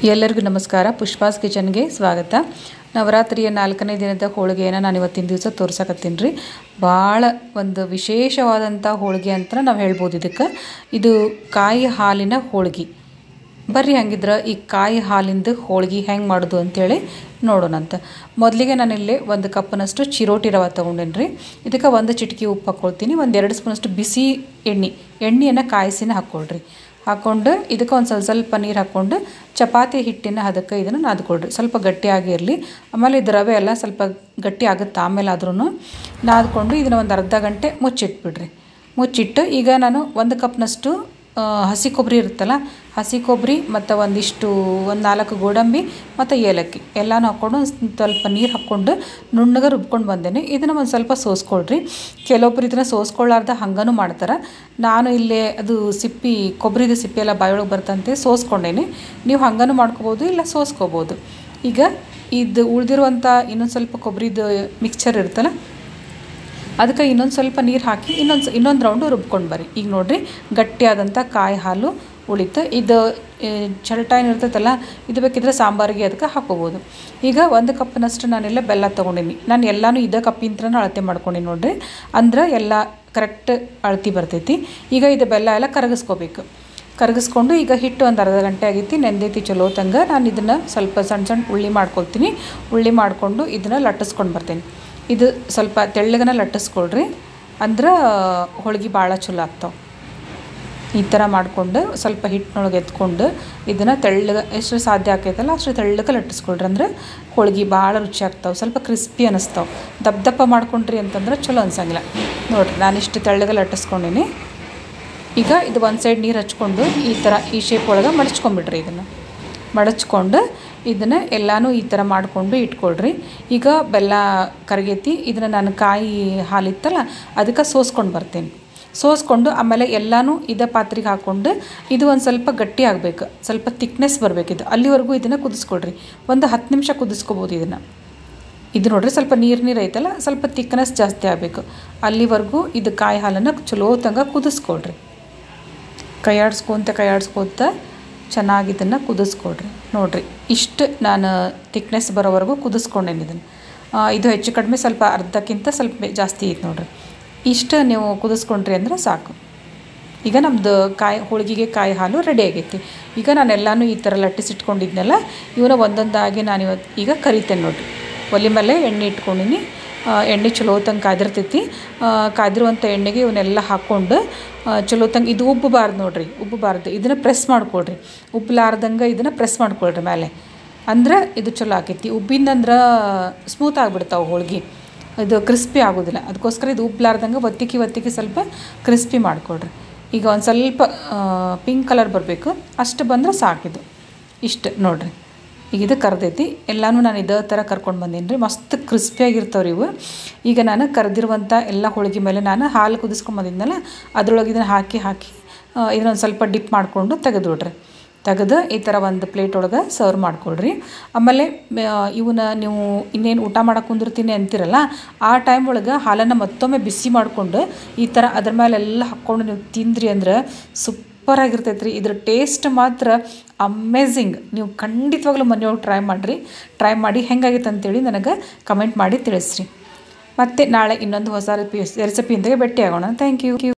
ಎಲ್ಲರಿಗೂ ನಮಸ್ಕಾರ ಪುಷ್ಪಾಸ್ ಕಿಚನ್ಗೆ ಸ್ವಾಗತ ನವರಾತ್ರಿಯ ನಾಲ್ಕನೇ ದಿನದ ಹೋಳಿಗೆಯನ್ನು ನಾನು ಇವತ್ತಿನ ದಿವಸ ತೋರ್ಸಕತ್ತೀನಿ ರೀ ಭಾಳ ಒಂದು ವಿಶೇಷವಾದಂಥ ಹೋಳಿಗೆ ಅಂತ ನಾವು ಹೇಳ್ಬೋದು ಇದಕ್ಕೆ ಇದು ಕಾಯಿ ಹಾಲಿನ ಹೋಳ್ಗೆ ಬರ್ರಿ ಹಂಗಿದ್ರೆ ಈ ಕಾಯಿ ಹಾಲಿಂದ ಹೋಳ್ಗೆ ಹೆಂಗೆ ಮಾಡೋದು ಅಂತೇಳಿ ನೋಡೋಣಂತ ಮೊದಲಿಗೆ ನಾನಿಲ್ಲಿ ಒಂದು ಕಪ್ನಷ್ಟು ಚಿರೋಟಿ ರವೆ ತೊಗೊಂಡೇನಿ ರೀ ಇದಕ್ಕೆ ಒಂದು ಚಿಟಕಿ ಉಪ್ಪು ಹಾಕ್ಕೊಳ್ತೀನಿ ಒಂದು ಎರಡು ಸ್ಪೂನಷ್ಟು ಬಿಸಿ ಎಣ್ಣೆ ಎಣ್ಣೆಯನ್ನು ಕಾಯಿಸಿನ ಹಾಕ್ಕೊಳ್ರಿ ಹಾಕ್ಕೊಂಡು ಇದಕ್ಕೆ ಒಂದು ಸ್ವಲ್ಪ ಸ್ವಲ್ಪ ನೀರು ಹಾಕ್ಕೊಂಡು ಚಪಾತಿ ಹಿಟ್ಟಿನ ಹದಕ್ಕೆ ಇದನ್ನು ನಾದ್ಕೊಳ್ರಿ ಸ್ವಲ್ಪ ಗಟ್ಟಿಯಾಗಿರಲಿ ಆಮೇಲೆ ಇದು ರವೆ ಎಲ್ಲ ಸ್ವಲ್ಪ ಗಟ್ಟಿ ಆಗುತ್ತೆ ಆಮೇಲೆ ಆದ್ರೂ ನಾದ್ಕೊಂಡು ಇದನ್ನು ಒಂದು ಅರ್ಧ ಗಂಟೆ ಮುಚ್ಚಿಟ್ಬಿಡ್ರಿ ಮುಚ್ಚಿಟ್ಟು ಈಗ ನಾನು ಒಂದು ಕಪ್ನಷ್ಟು ಆ, ಹಸಿ ಕೊಬ್ಬರಿ ಇರುತ್ತಲ್ಲ ಹಸಿ ಕೊಬ್ಬರಿ ಮತ್ತು ಒಂದಿಷ್ಟು ಒಂದು ನಾಲ್ಕು ಗೋಡಂಬಿ ಮತ್ತು ಏಲಕ್ಕಿ ಎಲ್ಲನೂ ಹಾಕ್ಕೊಂಡು ಒಂದ್ ಸ್ವಲ್ಪ ನೀರು ಹಾಕ್ಕೊಂಡು ನುಣ್ಣಗೆ ರುಬ್ಕೊಂಡು ಬಂದೇನೆ ಇದನ್ನು ಒಂದು ಸ್ವಲ್ಪ ಸೋಸ್ಕೊಳ್ರಿ ಕೆಲವೊಬ್ರು ಇದನ್ನು ಸೋಸ್ಕೊಳ್ಳಾರ್ದ ಹಂಗನೂ ಮಾಡ್ತಾರೆ ನಾನು ಇಲ್ಲೇ ಅದು ಸಿಪ್ಪಿ ಕೊಬ್ಬರಿದು ಸಿಪ್ಪಿ ಎಲ್ಲ ಬಾಯೊಳಗೆ ಬರ್ತಂತೆ ಸೋಸ್ಕೊಂಡೇನೆ ನೀವು ಹಂಗನೂ ಮಾಡ್ಕೋಬೋದು ಇಲ್ಲ ಸೋಸ್ಕೋಬೋದು ಈಗ ಇದು ಉಳಿದಿರುವಂಥ ಇನ್ನೊಂದು ಸ್ವಲ್ಪ ಕೊಬ್ಬರಿದು ಮಿಕ್ಸ್ಚರ್ ಇರುತ್ತಲ್ಲ ಅದಕ್ಕೆ ಇನ್ನೊಂದು ಸ್ವಲ್ಪ ನೀರು ಹಾಕಿ ಇನ್ನೊಂದು ಇನ್ನೊಂದು ರೌಂಡು ರುಬ್ಕೊಂಡು ಬರ್ರಿ ಈಗ ನೋಡಿರಿ ಗಟ್ಟಿಯಾದಂಥ ಕಾಯಿ ಹಾಲು ಉಳಿತು ಇದು ಆ, ಚರಟ ಏನಿರ್ತೈತಲ್ಲ ಇದು ಬೇಕಿದ್ರೆ ಸಾಂಬಾರಿಗೆ ಅದಕ್ಕೆ ಹಾಕೋಬೋದು ಈಗ ಒಂದು ಕಪ್ನಷ್ಟು ನಾನೆಲ್ಲ ಬೆಲ್ಲ ತೊಗೊಂಡೀನಿ ನಾನು ಎಲ್ಲನೂ ಇದೇ ಕಪ್ಪಿಂತ್ರನ ಅಳತೆ ಮಾಡ್ಕೊಂಡೀನಿ ನೋಡ್ರಿ ಅಂದ್ರೆ ಎಲ್ಲ ಕರೆಕ್ಟ್ ಅಳತಿ ಬರ್ತೈತಿ ಈಗ ಇದು ಬೆಲ್ಲ ಎಲ್ಲ ಕರಗಿಸ್ಕೋಬೇಕು ಕರಗಿಸ್ಕೊಂಡು ಈಗ ಹಿಟ್ಟು ಒಂದು ಅರ್ಧ ಗಂಟೆ ಆಗೈತಿ ನೆಂದೈತಿ ಚಲೋ ತಂಗ ನಾನು ಇದನ್ನು ಸ್ವಲ್ಪ ಸಣ್ಣ ಸಣ್ಣ ಉಳ್ಳಿ ಮಾಡ್ಕೊಳ್ತೀನಿ ಉಳ್ಳಿ ಮಾಡಿಕೊಂಡು ಇದನ್ನು ಲಟ್ಟಿಸ್ಕೊಂಡು ಬರ್ತೀನಿ ಇದು ಸ್ವಲ್ಪ ತೆಳ್ಳಗನ ಲಟ್ಟಿಸ್ಕೊಳ್ರಿ ಅಂದ್ರೆ ಹೋಳ್ಗೆ ಭಾಳ ಚಲೋ ಆಗ್ತಾವೆ ಈ ಥರ ಮಾಡಿಕೊಂಡು ಸ್ವಲ್ಪ ಹಿಟ್ಟಿನೊಳಗೆ ಎತ್ಕೊಂಡು ಇದನ್ನು ತೆಳ್ಳಗೆ ಎಷ್ಟು ಸಾಧ್ಯ ಆಕೈತಲ್ಲ ಅಷ್ಟು ತೆಳ್ಳಗೆ ಲಟ್ಟಿಸ್ಕೊಳ್ರಿ ಅಂದ್ರೆ ಹೋಳ್ಗೆ ಭಾಳ ರುಚಿ ಆಗ್ತಾವೆ ಸ್ವಲ್ಪ ಕ್ರಿಸ್ಪಿ ಅನ್ನಿಸ್ತಾವೆ ದಪ್ಪ ದಪ್ಪ ಮಾಡ್ಕೊಂಡ್ರಿ ಅಂತಂದ್ರೆ ಚಲೋ ಅನ್ಸಂಗಿಲ್ಲ ನೋಡಿರಿ ನಾನಿಷ್ಟು ತೆಳ್ಳಗೆ ಲಟ್ಟಿಸ್ಕೊಂಡೀನಿ ಈಗ ಇದು ಒಂದು ಸೈಡ್ ನೀರು ಹಚ್ಕೊಂಡು ಈ ಥರ ಈ ಶೇಪ್ ಒಳಗೆ ಮಡಚ್ಕೊಂಬಿಡ್ರಿ ಇದನ್ನು ಮಡಚ್ಕೊಂಡು ಇದನ್ನು ಎಲ್ಲನೂ ಈ ಥರ ಮಾಡಿಕೊಂಡು ಇಟ್ಕೊಳ್ರಿ ಈಗ ಬೆಲ್ಲ ಕರಗೈತಿ ಇದನ್ನು ನಾನು ಕಾಯಿ ಹಾಲಿತ್ತಲ್ಲ ಅದಕ್ಕೆ ಸೋಸ್ಕೊಂಡು ಬರ್ತೀನಿ ಸೋಸ್ಕೊಂಡು ಆಮೇಲೆ ಎಲ್ಲನೂ ಇದೇ ಪಾತ್ರೆಗೆ ಹಾಕ್ಕೊಂಡು ಇದು ಒಂದು ಸ್ವಲ್ಪ ಗಟ್ಟಿ ಆಗಬೇಕು ಸ್ವಲ್ಪ ತಿಕ್ನೆಸ್ ಬರಬೇಕಿದು ಅಲ್ಲಿವರೆಗೂ ಇದನ್ನು ಕುದಿಸ್ಕೊಳ್ರಿ ಒಂದು ಹತ್ತು ನಿಮಿಷ ಕುದಿಸ್ಕೋಬೋದು ಇದನ್ನು ಇದು ನೋಡ್ರಿ ಸ್ವಲ್ಪ ನೀರು ನೀರು ಐತಲ್ಲ ಸ್ವಲ್ಪ ತಿಕ್ನೆಸ್ ಜಾಸ್ತಿ ಆಗಬೇಕು ಅಲ್ಲಿವರೆಗೂ ಇದು ಕಾಯಿ ಹಾಲನ್ನು ಚಲೋ ತಂಗ ಕುದಿಸ್ಕೊಳ್ರಿ ಕೈಯಾಡಿಸ್ಕೊಂತ ಕೈಯಾಡಿಸ್ಕೊಂತ ಚೆನ್ನಾಗಿ ಇದನ್ನು ಕುದಿಸ್ಕೊಡ್ರಿ ನೋಡಿರಿ ಇಷ್ಟು ನಾನು ತಿಕ್ನೆಸ್ ಬರೋವರೆಗೂ ಕುದಿಸ್ಕೊಂಡೇನಿ ಇದನ್ನು ಆ, ಇದು ಹೆಚ್ಚು ಕಡಿಮೆ ಸ್ವಲ್ಪ ಅರ್ಧಕ್ಕಿಂತ ಸ್ವಲ್ಪ ಬೆ- ಜಾಸ್ತಿ ಐತೆ ನೋಡ್ರಿ ಇಷ್ಟು ನೀವು ಕುದಿಸ್ಕೊಂಡ್ರಿ ಅಂದ್ರೆ ಸಾಕು ಈಗ ನಮ್ಮದು ಕಾಯಿ ಹೋಳಿಗೆಗೆ ಕಾಯಿ ಹಾಲು ರೆಡಿ ಆಗೈತಿ ಈಗ ನಾನು ಎಲ್ಲನೂ ಈ ಥರ ಲಟ್ಟಿಸಿಟ್ಕೊಂಡಿದ್ನೆಲ್ಲ ಇವನ್ನ ಒಂದೊಂದಾಗಿ ನಾನು ಇವತ್ತು ಈಗ ಕರಿತೇನೆ ನೋಡಿರಿ ಒಲೆ ಮೇಲೆ ಎಣ್ಣೆ ಇಟ್ಕೊಂಡಿನಿ ಆ, ಎಣ್ಣೆ ಚಲೋ ತಂಗ ಕಾದಿರ್ತೈತಿ ಆ, ಕಾದಿರುವಂಥ ಎಣ್ಣೆಗೆ ಇವನ್ನೆಲ್ಲ ಹಾಕ್ಕೊಂಡು ಆ, ಚಲೋ ತಂಗ ಇದು ಉಬ್ಬಬಾರ್ದು ನೋಡ್ರಿ ಉಬ್ಬಬಾರ್ದು ಇದನ್ನು ಪ್ರೆಸ್ ಮಾಡ್ಕೊಳ್ರಿ ಉಬ್ಬಲಾರ್ದಂಗೆ ಇದನ್ನು ಪ್ರೆಸ್ ಮಾಡ್ಕೊಳ್ರಿ ಮೇಲೆ ಅಂದ್ರೆ ಇದು ಚಲೋ ಆಕೈತಿ ಉಬ್ಬಿಂದಂದ್ರೆ ಸ್ಮೂತ್ ಆಗಿಬಿಡ್ತಾವೆ ಹೋಳ್ಗೆ ಇದು ಕ್ರಿಸ್ಪಿ ಆಗೋದಿಲ್ಲ ಅದಕ್ಕೋಸ್ಕರ ಇದು ಉಬ್ಲಾರ್ದಂಗೆ ಒತ್ತಿಕ್ಕಿ ಒತ್ತಿಕ್ಕಿ ಸ್ವಲ್ಪ ಕ್ರಿಸ್ಪಿ ಮಾಡಿಕೊಡ್ರಿ ಈಗ ಒಂದು ಸ್ವಲ್ಪ ಪಿಂಕ್ ಕಲರ್ ಬರಬೇಕು ಅಷ್ಟು ಬಂದ್ರೆ ಸಾಕಿದು ಇಷ್ಟು ನೋಡ್ರಿ ಈಗ ಇದು ಕರ್ದೈತಿ ಎಲ್ಲನೂ ನಾನು ಇದೇ ಥರ ಕರ್ಕೊಂಡು ಬಂದೀನಿ ರೀ ಮಸ್ತ್ ಕ್ರಿಸ್ಪಿಯಾಗಿರ್ತಾವ್ರಿ ಇವು ಈಗ ನಾನು ಕರೆದಿರುವಂಥ ಎಲ್ಲ ಹೋಳಿಗೆ ಮೇಲೆ ನಾನು ಹಾಲು ಕುದಿಸ್ಕೊಂಡು ಬಂದಿದ್ನಲ್ಲ ಅದ್ರೊಳಗೆ ಇದನ್ನು ಹಾಕಿ ಹಾಕಿ ಆ, ಇದನ್ನೊಂದು ಸ್ವಲ್ಪ ಡಿಪ್ ಮಾಡಿಕೊಂಡು ತೆಗೆದು ಬಿಡ್ರಿ ತೆಗೆದು ಈ ಥರ ಒಂದು ಪ್ಲೇಟ್ ಒಳಗೆ ಸರ್ವ್ ಮಾಡ್ಕೊಳ್ರಿ ಆಮೇಲೆ ಮ- ಇವನ್ನ ನೀವು ಇನ್ನೇನು ಊಟ ಮಾಡಕ್ಕೆ ಕುಂದಿರ್ತೀನಿ ಅಂತಿರಲ್ಲ ಆ ಟೈಮ್ ಒಳಗೆ ಹಾಲನ್ನು ಮತ್ತೊಮ್ಮೆ ಬಿಸಿ ಮಾಡಿಕೊಂಡು ಈ ಥರ ಅದ್ರ ಮೇಲೆಲ್ಲ ಹಾಕ್ಕೊಂಡು ನೀವು ತಿಂದ್ರಿ ಅಂದ್ರೆ ಸೂಪರ್ ಆಗಿರ್ತೈತೆ ರೀ ಇದ್ರ ಟೇಸ್ಟ್ ಮಾತ್ರ ಅಮೇಝಿಂಗ್ ನೀವು ಖಂಡಿತವಾಗ್ಲೂ ಮನೆಯೊಳಗೆ ಟ್ರೈ ಮಾಡಿರಿ ಟ್ರೈ ಮಾಡಿ ಹೆಂಗಾಗಿತ್ತು ಅಂತೇಳಿ ನನಗೆ ಕಮೆಂಟ್ ಮಾಡಿ ತಿಳಿಸ್ರಿ ಮತ್ತು ನಾಳೆ ಇನ್ನೊಂದು ಹೊಸ ರೆಸಿಪಿ ರೆಸಿಪಿಯೊಂದಿಗೆ ಭೇಟಿ ಆಗೋಣ ಥ್ಯಾಂಕ್ ಯು